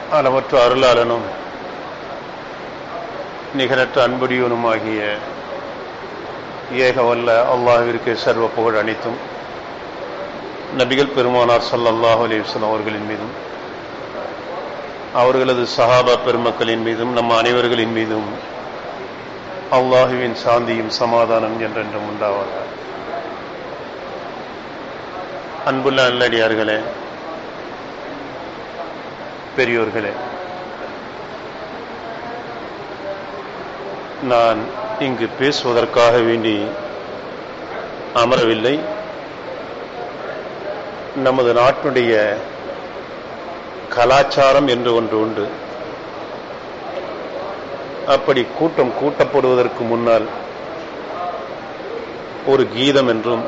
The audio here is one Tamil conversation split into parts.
அளவற்ற அருளாளனும் நிகரற்ற அன்புடையவனுமாகிய ஏகவல்ல அல்லாஹிற்கு சர்வ புகழ் அனைத்தும் நபிகள் பெருமானார் ஸல்லல்லாஹு அலைஹி வஸல்லம் அவர்களின் மீதும் அவர்களது சஹாபா பெருமக்களின் மீதும் நம் அனைவர்களின் மீதும் அல்லாஹுவின் சாந்தியும் சமாதானம் என்றென்றும் உண்டாவாக அன்புள்ள நல்லடியார்களே பெரியோர்களே நான் இங்கு பேசுவதற்காக வேண்டி அமரவில்லை நமது நாட்டுடைய கலாச்சாரம் என்று ஒன்று உண்டு அப்படி கூட்டம் கூட்டப்படுவதற்கு முன்னால் ஒரு கீதம் என்றும்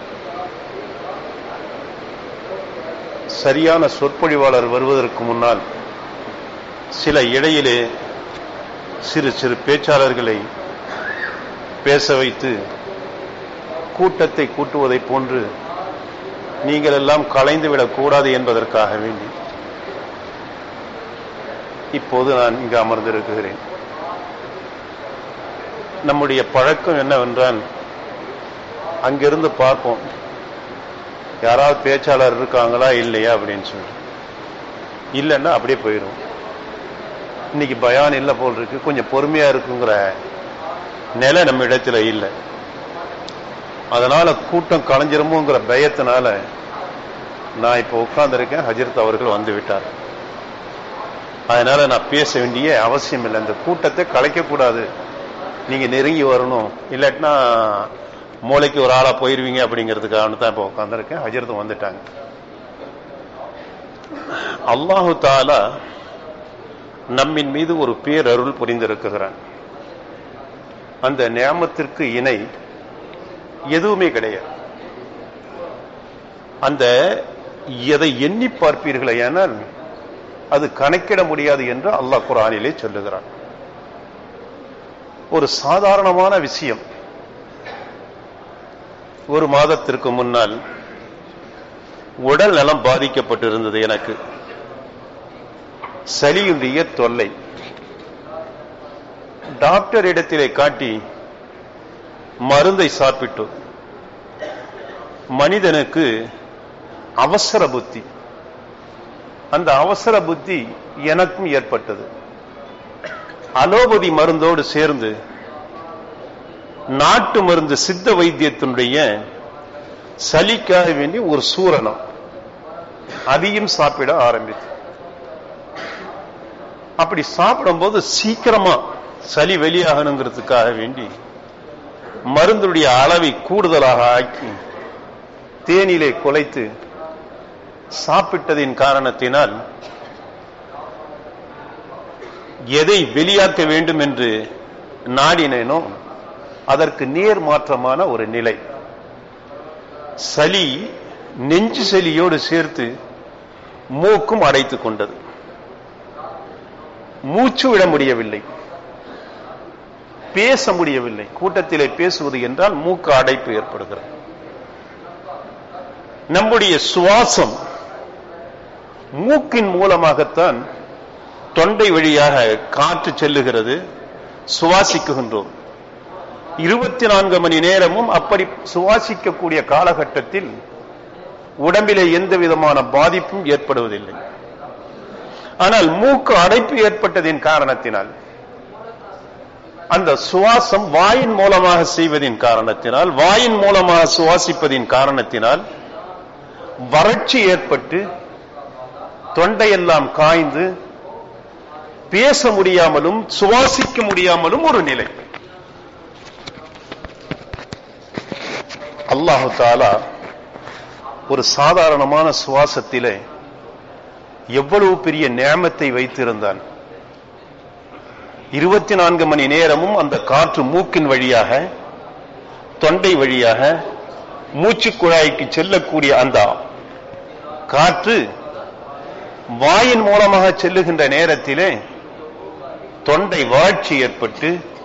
சரியான சொற்பொழிவாளர் வருவதற்கு முன்னால் சில இடையிலே சிறு சிறு பேச்சாளர்களை பேச வைத்து கூட்டத்தை கூட்டுவதைப் போன்று நீங்கள் எல்லாம் கலைந்துவிடக் கூடாது என்பதற்காக வேண்டி இப்போது நான் இங்கு அமர்ந்திருக்கிறேன் நம்முடைய பழக்கம் என்னவென்றால் அங்கிருந்து பார்ப்போம் யாராவது பேச்சாளர் இருக்காங்களா இல்லையா அப்படின்னு சொல்லிட்டு இல்லைன்னா அப்படியே போயிடும் இன்னைக்கு பயான் இல்லை போல் இருக்கு கொஞ்சம் பொறுமையா இருக்குங்கிற நிலை நம்ம இடத்துல இல்லை அதனால கூட்டம் கலைஞ்சிருமோங்கிற பயத்தினால நான் இப்போ உட்கார்ந்துருக்கேன் ஹஜரத் அவர்கள் வந்து விட்டார் அதனால நான் பேச வேண்டிய அவசியம் இல்லை இந்த கூட்டத்தை கலைக்க கூடாது நீங்க நெருங்கி வரணும் இல்லாட்டினா மூளைக்கு ஒரு ஆளா போயிருவீங்க அப்படிங்கிறதுக்காக தான் இப்போ உட்காந்துருக்கேன் ஹஜரத்தும் வந்துட்டாங்க அல்லாஹு தாலா நம்மின் மீது ஒரு பேரருள் புரிந்திருக்கிறான் அந்த நியமத்திற்கு இணை எதுவுமே கிடையாது அந்த எதை எண்ணி பார்ப்பீர்களே ஆனால் அது கணக்கிட முடியாது என்று அல்லாஹ் குரானிலே சொல்லுகிறான் ஒரு சாதாரணமான விஷயம் ஒரு மாதத்திற்கு முன்னால் உடல் நலம் பாதிக்கப்பட்டிருந்தது எனக்கு சளியுடைய தொல்லை டாக்டர் இடத்திலே காட்டி மருந்தை சாப்பிட்டு மனிதனுக்கு அவசர புத்தி அந்த அவசர புத்தி எனக்கும் ஏற்பட்டது அலோபதி மருந்தோடு சேர்ந்து நாட்டு மருந்து சித்த வைத்தியத்தினுடைய சளிக்காக வேண்டி ஒரு சூரணம் அதையும் சாப்பிட ஆரம்பித்து அப்படி சாப்பிடும்போது சீக்கிரமா சளி வெளியாகணுங்கிறதுக்காக வேண்டி மருந்துடைய அளவை கூடுதலாக ஆக்கி தேனிலே குலைத்து சாப்பிட்டதின் காரணத்தினால் எதை வெளியாக்க வேண்டும் என்று நாடினேனோ அதற்கு நேர் மாற்றமான ஒரு நிலை சளி நெஞ்சு சளியோடு சேர்த்து மூக்கும் அடைத்துக் கொண்டது மூச்சு விட முடியவில்லை பேச முடியவில்லை கூட்டத்திலே பேசுவது என்றால் மூக்கு அடைப்பு ஏற்படுகிறது நம்முடைய சுவாசம் மூக்கின் மூலமாகத்தான் தொண்டை வழியாக காற்று செல்லுகிறது சுவாசிக்குகின்றோம் இருபத்தி நான்கு மணி நேரமும் அப்படி சுவாசிக்கக்கூடிய காலகட்டத்தில் உடம்பிலே எந்த விதமான பாதிப்பும் ஏற்படுவதில்லை ஆனால் மூக்கு அடைப்பு ஏற்பட்டதின் காரணத்தினால் அந்த சுவாசம் வாயின் மூலமாக செய்வதின் காரணத்தினால் வாயின் மூலமாக சுவாசிப்பதின் காரணத்தினால் வறட்சி ஏற்பட்டு தொண்டையெல்லாம் காய்ந்து பேச முடியாமலும் சுவாசிக்க முடியாமலும் ஒரு நிலை அல்லாஹு தாலா ஒரு சாதாரணமான சுவாசத்திலே எவ்வளவு பெரிய நேமத்தை வைத்திருந்தான் இருபத்தி நான்கு மணி நேரமும் அந்த காற்று மூக்கின் வழியாக தொண்டை வழியாக மூச்சு குழாய்க்கு செல்லக்கூடிய அந்த காற்று வாயின் மூலமாக செல்லுகின்ற நேரத்திலே தொண்டை வாழ்ச்சி ஏற்பட்டு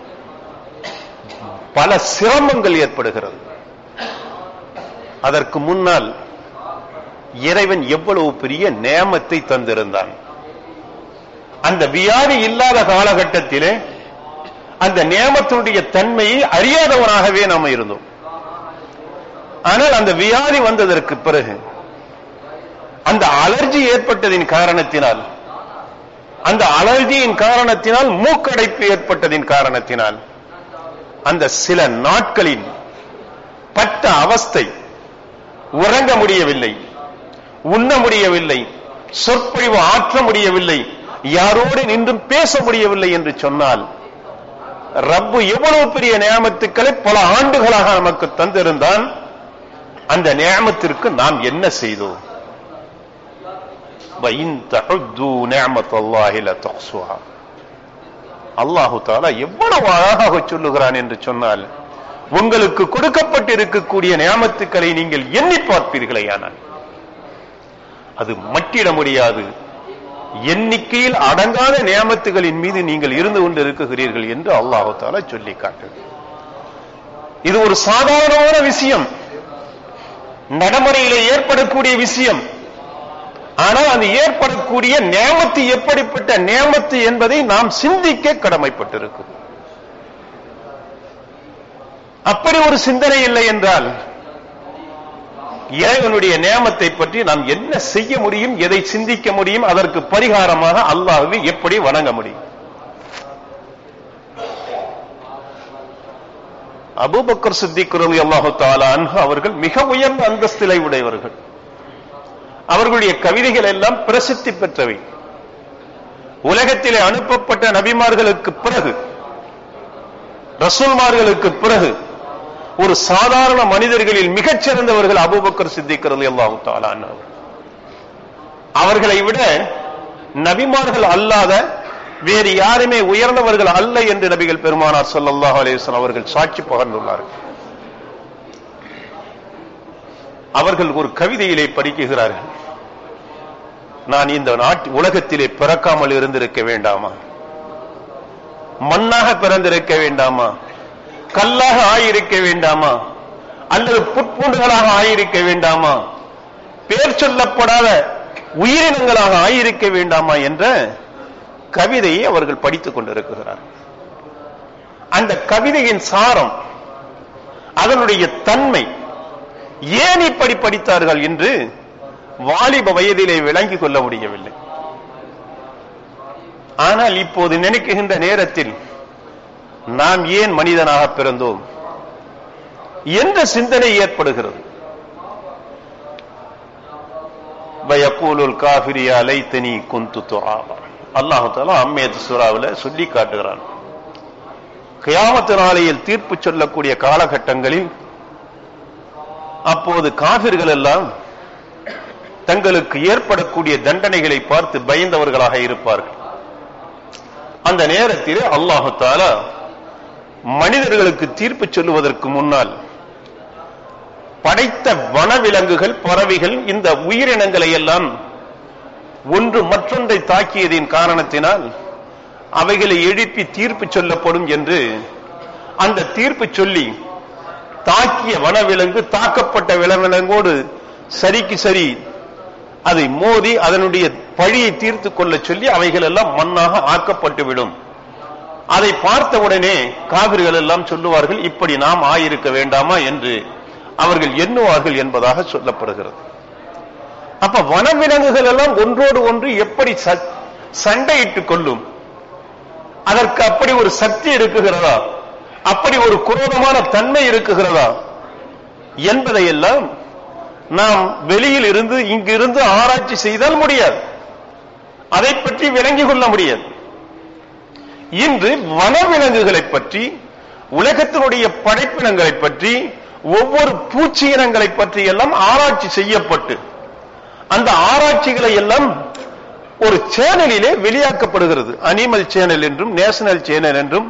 பல சிரமங்கள் ஏற்படுகிறது அதற்கு முன்னால் இறைவன் எவ்வளவு பெரிய நேமத்தை தந்திருந்தான் அந்த வியாதி இல்லாத காலகட்டத்திலே அந்த நியமத்தினுடைய தன்மையை அறியாதவனாகவே நாம் இருந்தோம் ஆனால் அந்த வியாதி வந்ததற்கு பிறகு அந்த அலர்ஜி ஏற்பட்டதின் காரணத்தினால் அந்த அலர்ஜியின் காரணத்தினால் மூக்கடைப்பு ஏற்பட்டதின் காரணத்தினால் அந்த சில நாட்களின் பட்ட அவஸ்தை உறங்க முடியவில்லை உண்ண முடியவில்லை சொற்பொழிவு ஆற்ற முடியவில்லை யாரோடு நின்றும் பேச முடியவில்லை என்று சொன்னால் ரப்பு எவ்வளவு பெரிய நியமத்துக்களை பல ஆண்டுகளாக நமக்கு தந்திருந்தான் அந்த நியமத்திற்கு நாம் என்ன செய்தோம் அல்லாஹு தாலா எவ்வளவு அழகாக சொல்லுகிறான் என்று சொன்னால் உங்களுக்கு கொடுக்கப்பட்டிருக்கக்கூடிய நியமத்துக்களை நீங்கள் எண்ணி பார்ப்பீர்களே ஆனால் அது மட்டிட முடியாது எண்ணிக்கையில் அடங்காத நியமத்துகளின் மீது நீங்கள் இருந்து கொண்டு இருக்குகிறீர்கள் என்று அல்லாஹு தாலா சொல்லி காட்டு இது ஒரு சாதாரணமான விஷயம் நடைமுறையிலே ஏற்படக்கூடிய விஷயம் ஆனால் அது ஏற்படக்கூடிய நேமத்து எப்படிப்பட்ட நேமத்து என்பதை நாம் சிந்திக்க கடமைப்பட்டிருக்கிறோம் அப்படி ஒரு சிந்தனை இல்லை என்றால் இறைவனுடைய நேமத்தை பற்றி நாம் என்ன செய்ய முடியும் எதை சிந்திக்க முடியும் அதற்கு பரிகாரமாக அல்லாஹ்வை எப்படி வணங்க முடியும் அபூபக்கர் சித்திக் ரலி அல்லாஹு தாலா அன்ஹு அவர்கள் மிக உயர்ந்த அந்தஸ்திலை உடையவர்கள் அவர்களுடைய கவிதைகள் எல்லாம் பிரசித்தி பெற்றவை உலகத்திலே அனுப்பப்பட்ட நபிமார்களுக்கு பிறகு ரசூல்மார்களுக்கு பிறகு ஒரு சாதாரண மனிதர்களில் மிகச் சிறந்தவர்கள் அபூபக்கர் சித்திக் ரலி அல்லாஹு தாலா அன்ஹு அவர்களை விட நபிமார்கள் அல்லாத வேறு யாருமே உயர்ந்தவர்கள் அல்ல என்று நபிகள் பெருமானார் ஸல்லல்லாஹு அலைஹி வஸல்லம் அவர்கள் சாட்சி பகர்ந்துள்ளார்கள் அவர்கள் ஒரு கவிதையிலே படிக்குகிறார்கள் நான் இந்த நாட்டு உலகத்திலே பிறக்காமல் இருந்திருக்க வேண்டாமா மண்ணாக பிறந்திருக்க வேண்டாமா கல்லாக ஆயிருக்க வேண்டாமா அல்லது புட்பூண்டுகளாக ஆயிருக்க வேண்டாமா பேர் சொல்லப்படாத உயிரினங்களாக ஆயிருக்க வேண்டாமா என்ற கவிதையை அவர்கள் படித்துக் கொண்டிருக்கிறார் அந்த கவிதையின் சாரம் அதனுடைய தன்மை ஏன் இப்படி படித்தார்கள் என்று வாலிப வயதிலே விளங்கிக் கொள்ள முடியவில்லை ஆனால் இப்போது நினைக்குகின்ற நேரத்தில் நாம் ஏன் மனிதனாக பிறந்தோம் என்ற சிந்தனை ஏற்படுகிறது வயக்கூலுல் காஃபிரியா லைத்தனி குந்து துராபா அல்லாஹு தாலா அம்மேத் சூறாவில் சொல்லி காட்டுகிறான் கியாமத்து நாளையில் தீர்ப்பு சொல்லக்கூடிய காலகட்டங்களில் அப்போது காபிர்கள் எல்லாம் தங்களுக்கு ஏற்படக்கூடிய தண்டனைகளை பார்த்து பயந்தவர்களாக இருப்பார்கள் அந்த நேரத்தில் அல்லாஹு தாலா மனிதர்களுக்கு தீர்ப்பு சொல்லுவதற்கு முன்னால் படைத்த வனவிலங்குகள் பறவைகள் இந்த உயிரினங்களை எல்லாம் ஒன்று மற்றொன்றை தாக்கியதின் காரணத்தினால் அவைகளை எழுப்பி தீர்ப்பு சொல்லப்படும் என்று அந்த தீர்ப்பு சொல்லி தாக்கிய வனவிலங்கு தாக்கப்பட்ட விலங்கிலங்கோடு சரிக்கு சரி அதை மோதி அதனுடைய பழியை தீர்த்து கொள்ள சொல்லி அவைகள் எல்லாம் மண்ணாக ஆக்கப்பட்டுவிடும் அதை பார்த்தவுடனே காவிர்கள் எல்லாம் சொல்லுவார்கள் இப்படி நாம் ஆயிருக்க வேண்டாமா என்று அவர்கள் எண்ணுவார்கள் என்பதாக சொல்லப்படுகிறது அப்ப வனவிலங்குகள் எல்லாம் ஒன்றோடு ஒன்று எப்படி சண்டையிட்டுக் கொள்ளும் அதற்கு அப்படி ஒரு சக்தி இருக்குகிறதா அப்படி ஒரு குரோதமான தன்மை இருக்குகிறதா என்பதையெல்லாம் நாம் வெளியில் இருந்து இங்கிருந்து ஆராய்ச்சி செய்தால் முடியாது அதை பற்றி விளங்கிக் கொள்ள முடியாது இன்று வனவிலங்குகளை பற்றி உலகத்தினுடைய படைப்பினங்களை பற்றி ஒவ்வொரு பூச்சி இனங்களை பற்றி எல்லாம் ஆராய்ச்சி செய்யப்பட்டு அந்த ஆராய்ச்சிகளை எல்லாம் ஒரு சேனலிலே வெளியாக்கப்படுகிறது அனிமல் சேனல் என்றும் நேஷனல் சேனல் என்றும்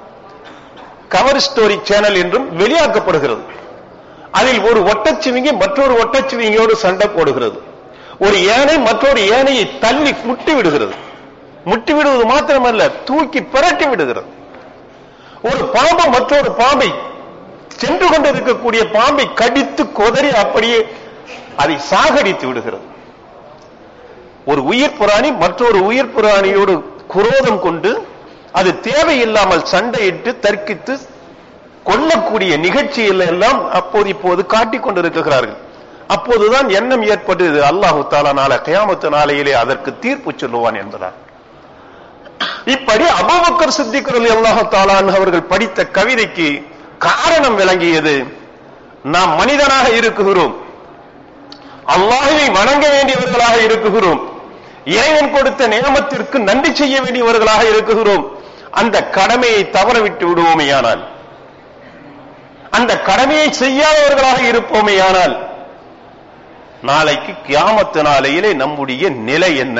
கவர் ஸ்டோரி சேனல் என்றும் வெளியாக்கப்படுகிறது அதில் ஒரு ஒட்டச்சிவிங்கி மற்றொரு ஒட்டச்சிவிங்கியோடு சண்டை போடுகிறது ஒரு ஏனை மற்றொரு ஏனையை தள்ளி முட்டி விடுகிறது முட்டி விடுவது மாத்திரமல்ல தூக்கி பிரட்டி விடுகிறது ஒரு பாம்பு மற்றொரு பாம்பை சென்று கொண்டிருக்கக்கூடிய பாம்பை கடித்து கொதறி அப்படியே அதை சாகடித்து விடுகிறது ஒரு உயிர் புராணி மற்றொரு உயிர் புராணியோடு குரோதம் கொண்டு அது தேவையில்லாமல் சண்டையிட்டு தர்க்கித்து கொல்லக்கூடிய நிகழ்ச்சியில் எல்லாம் அப்போது இப்போது காட்டிக் கொண்டிருக்கிறார்கள் அப்போதுதான் எண்ணம் ஏற்பட்டது அல்லாஹு தாலா நாள கயாமத்து நாளையிலே அதற்கு தீர்ப்பு சொல்லுவான் என்பதால் இப்படி அபுபக்கர் சித்திக்கிறது அல்லாஹு தாலான் அவர்கள் படித்த கவிதைக்கு காரணம் விளங்கியது நாம் மனிதனாக இருக்குகிறோம் அல்லாஹுவை வணங்க வேண்டியவர்களாக இருக்குகிறோம் இறைவன் கொடுத்த நியமத்திற்கு நன்றி செய்ய வேண்டியவர்களாக இருக்குகிறோம் அந்த கடமையை தவறவிட்டு விடுவோமேயானால் அந்த கடமையை செய்யாதவர்களாக இருப்போமேயானால் நாளைக்கு கியாமத்து நாளையிலே நம்முடைய நிலை என்ன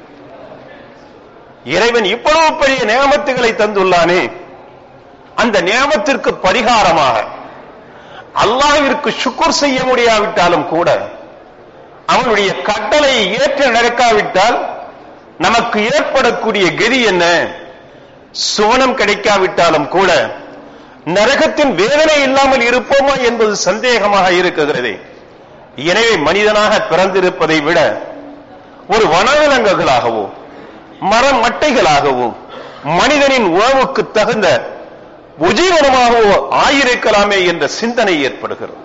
இறைவன் இவ்வளவு பெரிய நியமத்துகளை தந்துள்ளானே அந்த நியமத்திற்கு பரிகாரமாக அல்லாஹிற்கு சுக்குர் செய்ய முடியாவிட்டாலும் கூட அவனுடைய கட்டளையை ஏற்று நடக்காவிட்டால் நமக்கு ஏற்படக்கூடிய கதி என்ன சுவனம் கிடைக்காவிட்டாலும் கூட நரகத்தின் வேதனை இல்லாமல் இருப்போமா என்பது சந்தேகமாக இருக்குகிறது எனவே மனிதனாக பிறந்திருப்பதை விட ஒரு வனவிலங்குகளாகவோ மரம் மட்டைகளாகவோ மனிதனின் உணவுக்கு தகுந்த உஜீவனமாகவோ ஆயிருக்கலாமே என்ற சிந்தனை ஏற்படுகிறது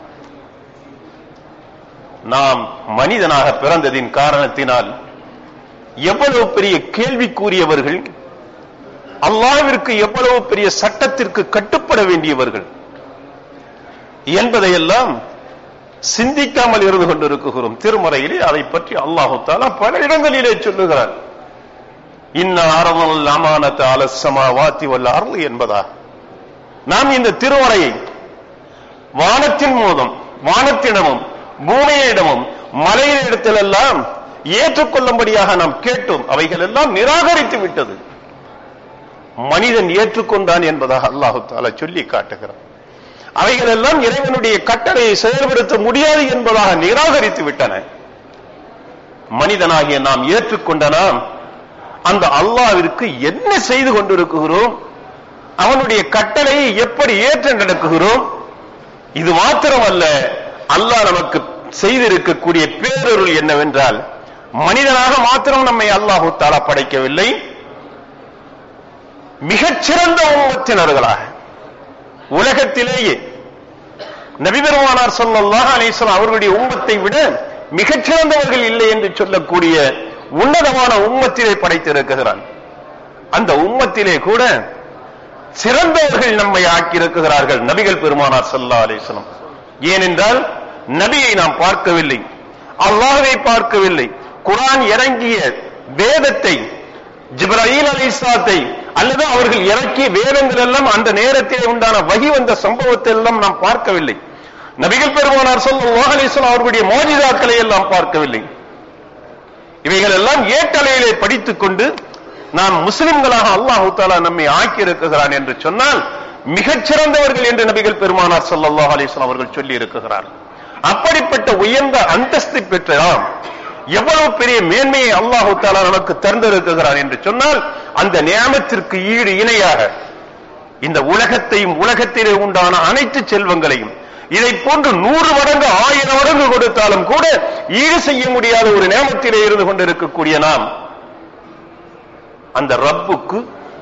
நாம் மனிதனாக பிறந்ததின் காரணத்தினால் எவ்வளவு பெரிய கேள்விக்குரியவர்கள் அல்லாவிற்கு எவ்வளவு பெரிய சட்டத்திற்கு கட்டுப்பட வேண்டியவர்கள் என்பதையெல்லாம் சிந்திக்காமல் இருந்து கொண்டிருக்கிறோம் திருமறையிலே அதை பற்றி அல்லாஹு தாலா பல இடங்களிலே சொல்லுகிறார் இன்ன ஆரவல் அமானத்த அலசமா வாத்தி வல்ல அருள் என்பதா நாம் இந்த திருமறையை வானத்தின் மூலம் வானத்திடமும் பூமியிடமும் மலையிடத்திலெல்லாம் ஏற்றுக்கொள்ளும்படியாக நாம் கேட்டோம் அவைகள் எல்லாம் நிராகரித்து விட்டது மனிதன் ஏற்றுக்கொண்டான் என்பதாக அல்லாஹு தாலா சொல்லி காட்டுகிறார் அவைகள் எல்லாம் இறைவனுடைய கட்டளையை செயல்படுத்த முடியாது என்பதாக நிராகரித்து விட்டன மனிதனாகிய நாம் ஏற்றுக்கொண்ட நாம் அந்த அல்லாவிற்கு என்ன செய்து கொண்டிருக்கிறோம் அவனுடைய கட்டளையை எப்படி ஏற்று நடக்குகிறோம் இது மாத்திரமல்ல அல்லாஹ் நமக்கு செய்திருக்கக்கூடிய பேரொருள் என்னவென்றால் மனிதனாக மாத்திரம் நம்மை அல்லாஹு தாலா படைக்கவில்லை மிகச்சிறந்த உம்மத்தினர்களாக உலகத்திலேயே நபிபெருமானார் சொல்லல்லாஹ் அலிஸ்லாம் அவர்களுடைய உம்மத்தை விட மிகச்சிறந்தவர்கள் இல்லை என்று சொல்லக்கூடிய உன்னதமான உம்மத்திலே படைத்திருக்கிறான் அந்த உம்மத்திலே கூட சிறந்தவர்கள் நம்மை ஆக்கியிருக்கிறார்கள் நபிகள் பெருமானார் சல்லா அலிஸ்லாம் ஏனென்றால் நபியை நாம் பார்க்கவில்லை அல்லாஹை பார்க்கவில்லை குரான் இறங்கிய வேதத்தை ஜிப்ராஹில் அலிஸ்லாத்தை அல்லது அவர்கள் இறக்கிய வேதங்கள் எல்லாம் அந்த நேரத்தில் உண்டான வகி வந்த சம்பவத்தை எல்லாம் நாம் பார்க்கவில்லை நபிகள் பெருமானார் சொல்லும் அலிஸ்லாம் அவர்களுடைய மோஜிதாக்களை எல்லாம் பார்க்கவில்லை இவைகள் எல்லாம் ஏட்டலையிலே படித்துக் கொண்டு நாம் முஸ்லிம்களாக அல்லாஹு தாலா நம்மை ஆக்கி இருக்கிறான் என்று சொன்னால் மிகச்சிறந்தவர்கள் என்று நபிகள் பெருமானார் சல்லாஹ் அலிஸ்லாம் அவர்கள் சொல்லி இருக்கிறார் அப்படிப்பட்ட உயர்ந்த அந்தஸ்து பெற்ற நாம் எவ்வளவு பெரிய மேன்மையை அல்லாஹு தாலா நமக்கு திறந்திருக்கிறான் என்று சொன்னால் அந்த நியமத்திற்கு ஈடு இணையாக இந்த உலகத்தையும் உலகத்திலே உண்டான அனைத்து செல்வங்களையும் இதை போன்று நூறு மடங்கு ஆயிரம் மடங்கு கொடுத்தாலும் கூட ஈடு செய்ய முடியாத ஒரு நேமத்திலே இருந்து கொண்டிருக்கக்கூடிய நாம் அந்த ரப்புக்கு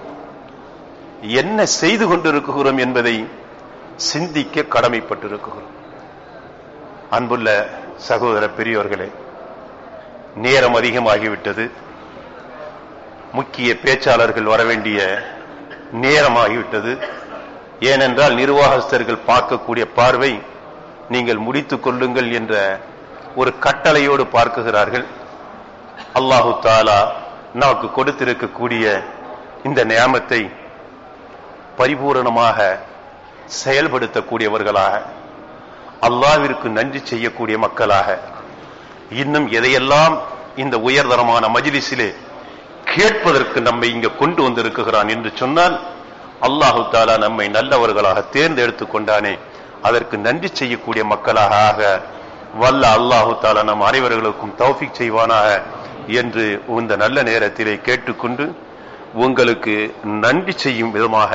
என்ன செய்து கொண்டிருக்கிறோம் என்பதை சிந்திக்க கடமைப்பட்டிருக்கிறோம் அன்புள்ள சகோதர பெரியோர்களே நேரம் அதிகமாகிவிட்டது முக்கிய பேச்சாளர்கள் வரவேண்டிய நேரமாகிவிட்டது ஏனென்றால் நிர்வாகஸ்தர்கள் பார்க்கக்கூடிய பார்வை நீங்கள் முடித்துக் கொள்ளுங்கள் என்ற ஒரு கட்டளையோடு பார்க்குகிறார்கள் அல்லாஹு தாலா நமக்கு கொடுத்திருக்கக்கூடிய இந்த நியாமத்தை பரிபூரணமாக செயல்படுத்தக்கூடியவர்களாக அல்லாவிற்கு நன்றி செய்யக்கூடிய மக்களாக இன்னும் எதையெல்லாம் இந்த உயர்தரமான மஜிலிசிலே கேட்பதற்கு நம்மை இங்க கொண்டு வந்திருக்கிறான் என்று சொன்னால் அல்லாஹு தாலா நம்மை நல்லவர்களாக தேர்ந்தெடுத்துக் கொண்டானே அதற்கு நன்றி செய்யக்கூடிய மக்களாக ஆக வல்ல அல்லாஹு தாலா நம் அனைவர்களுக்கும் தௌஃபிக் செய்வானாக என்று இந்த நல்ல நேரத்திலே கேட்டுக்கொண்டு உங்களுக்கு நன்றி செய்யும் விதமாக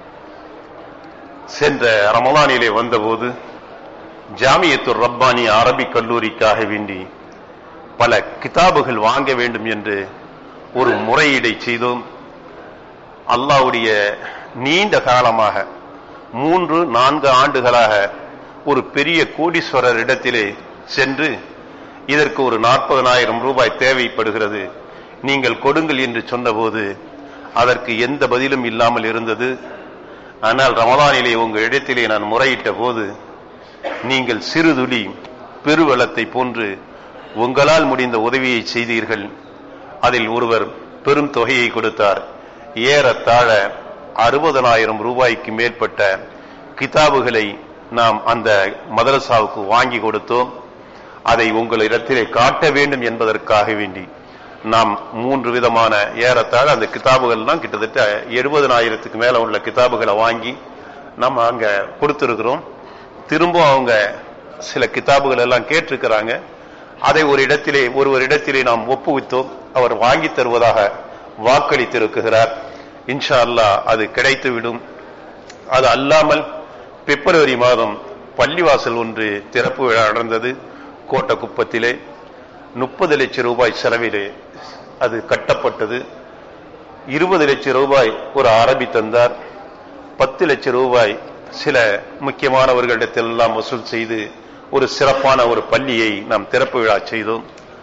சென்ற ரமலானிலே வந்தபோது ஜாமியத்துர் ரப்பானி அரபிக் கல்லூரிக்காக வேண்டி பல கிதாபுகள் வாங்க வேண்டும் என்று ஒரு முறையீடை செய்தோம் அல்லாவுடைய நீண்ட காலமாக மூன்று நான்கு ஆண்டுகளாக ஒரு பெரிய கோடீஸ்வரர் இடத்திலே சென்று இதற்கு ஒரு நாற்பதனாயிரம் ரூபாய் தேவைப்படுகிறது நீங்கள் கொடுங்கள் என்று சொன்னபோது அதற்கு எந்த பதிலும் இல்லாமல் இருந்தது ஆனால் ரமலானிலே உங்கள் இடத்திலே நான் முறையிட்ட போது நீங்கள் சிறுதுளி பெருவெள்ளத்தை போன்று உங்களால் முடிந்த உதவியை செய்தீர்கள் அதில் ஒருவர் பெரும் தொகையை கொடுத்தார் ஏறத்தாழ அறுபதனாயிரம் ரூபாய்க்கு மேற்பட்ட கிதாபுகளை நாம் அந்த மதரசாவுக்கு வாங்கி கொடுத்தோம் அதை உங்களிடத்திலே காட்ட வேண்டும் என்பதற்காக வேண்டி நாம் மூன்று விதமான ஏறத்தாழ அந்த கிதாபுகள்லாம் கிட்டத்தட்ட எழுபதனாயிரத்துக்கு மேல உள்ள கிதாபுகளை வாங்கி நம்ம அங்க கொடுத்திருக்கிறோம் திரும்ப அவங்க சில கிதாபுகள் எல்லாம் கேட்டிருக்கிறாங்க அதை ஒரு இடத்திலே ஒருவர் இடத்திலே நாம் ஒப்புவித்தோம் அவர் வாங்கி தருவதாக வாக்களித்திருக்கிறார் இன்ஷா அல்லாஹ் அது கிடைத்துவிடும் அது அல்லாமல் பிப்ரவரி மாதம் பள்ளிவாசல் ஒன்று திறப்பு விழா நடந்தது கோட்டக்குப்பத்திலே முப்பது லட்சம் ரூபாய் செலவிலே அது கட்டப்பட்டது இருபது லட்சம் ரூபாய் ஒரு அரபி தந்தார் பத்து லட்சம் ரூபாய் சில முக்கியமானவர்களிடத்தில் எல்லாம் வசூல் செய்து ஒரு சிறப்பான ஒரு பள்ளியை நாம் திறப்பு விழா செய்தோம்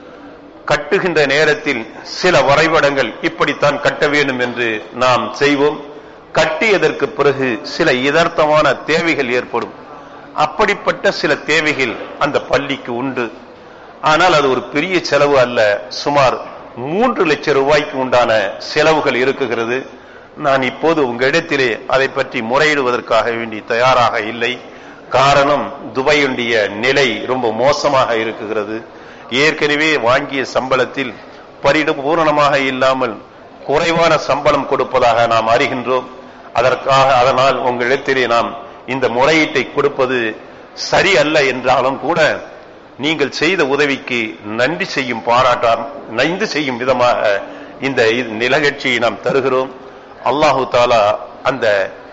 கட்டுகின்ற நேரத்தில் சில வரைபடங்கள் இப்படித்தான் கட்ட வேண்டும் என்று நாம் செய்வோம் கட்டியதற்கு பிறகு சில யதார்த்தமான தேவைகள் ஏற்படும் அப்படிப்பட்ட சில தேவைகள் அந்த பள்ளிக்கு உண்டு ஆனால் அது ஒரு பெரிய செலவு அல்ல சுமார் மூன்று லட்சம் ரூபாய்க்கு உண்டான செலவுகள் இருக்குகிறது நான் இப்போது உங்களிடத்திலே அதை பற்றி முறையிடுவதற்காக வேண்டி தயாராக இல்லை காரணம் துபாயுடைய நிலை ரொம்ப மோசமாக இருக்குகிறது ஏற்கனவே வாங்கிய சம்பளத்தில் பரிபூரணமாக இல்லாமல் குறைவான சம்பளம் கொடுப்பதாக நாம் அறிகின்றோம் அதற்காக அதனால் உங்களிடத்திலே நாம் இந்த முறையீட்டை கொடுப்பது சரி அல்ல என்றாலும் கூட நீங்கள் செய்த உதவிக்கு நன்றி செய்யும் பாராட்டாம் நன்றி செய்யும் விதமாக இந்த நிலகட்சியை நாம் தருகிறோம் அல்லாஹு தாலா அந்த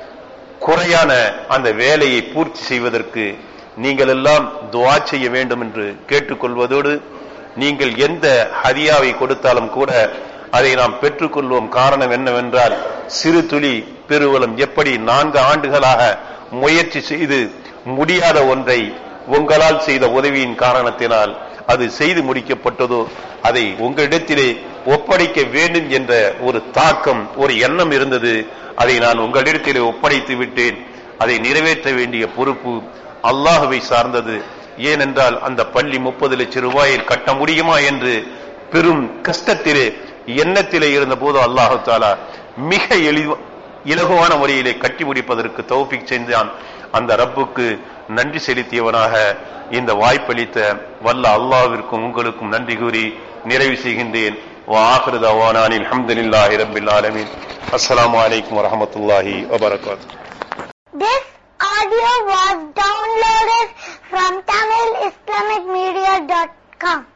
குறையான அந்த வேலையை பூர்த்தி செய்வதற்கு நீங்கள் எல்லாம் துவா செய்ய வேண்டும் என்று கேட்டுக்கொள்வதோடு நீங்கள் எந்த ஹதியாவை கொடுத்தாலும் கூட அதை நாம் பெற்றுக்கொள்வோம் காரணம் என்னவென்றால் சிறு துளி பெருவலம் எப்படி நான்கு ஆண்டுகளாக முயற்சி செய்து முடியாத ஒன்றை உங்களால் செய்த உதவியின் காரணத்தினால் அது செய்து முடிக்கப்பட்டதோ அதை உங்களிடத்திலே ஒப்படைக்க வேண்டும் என்ற ஒரு தாக்கம் ஒரு எண்ணம் இருந்தது அதை நான் உங்களிடத்திலே ஒப்படைத்து விட்டேன் அதை நிறைவேற்ற வேண்டிய பொறுப்பு அல்லாஹுவை சார்ந்தது ஏனென்றால் அந்த பள்ளி முப்பது லட்சம் ரூபாயில் கட்ட முடியுமா என்று பெரும் கஷ்டத்திலே எண்ணத்திலே இருந்த போது அல்லாஹு தாலா மிக எளிவ இலகுவான முறையிலே கட்டி முடிப்பதற்கு தௌபிக் செய்தான் அந்த ரப்புக்கு நன்றி செலுத்தியவனாக இந்த வாய்ப்பளித்த வல்ல அல்லாவிற்கும் உங்களுக்கும் நன்றி கூறி நிறைவு செய்கின்றேன் وآخر دعوانا أن الحمد لله رب العالمين السلام عليكم ورحمة الله وبركاته This audio was downloaded from TamilIslamicMedia.com.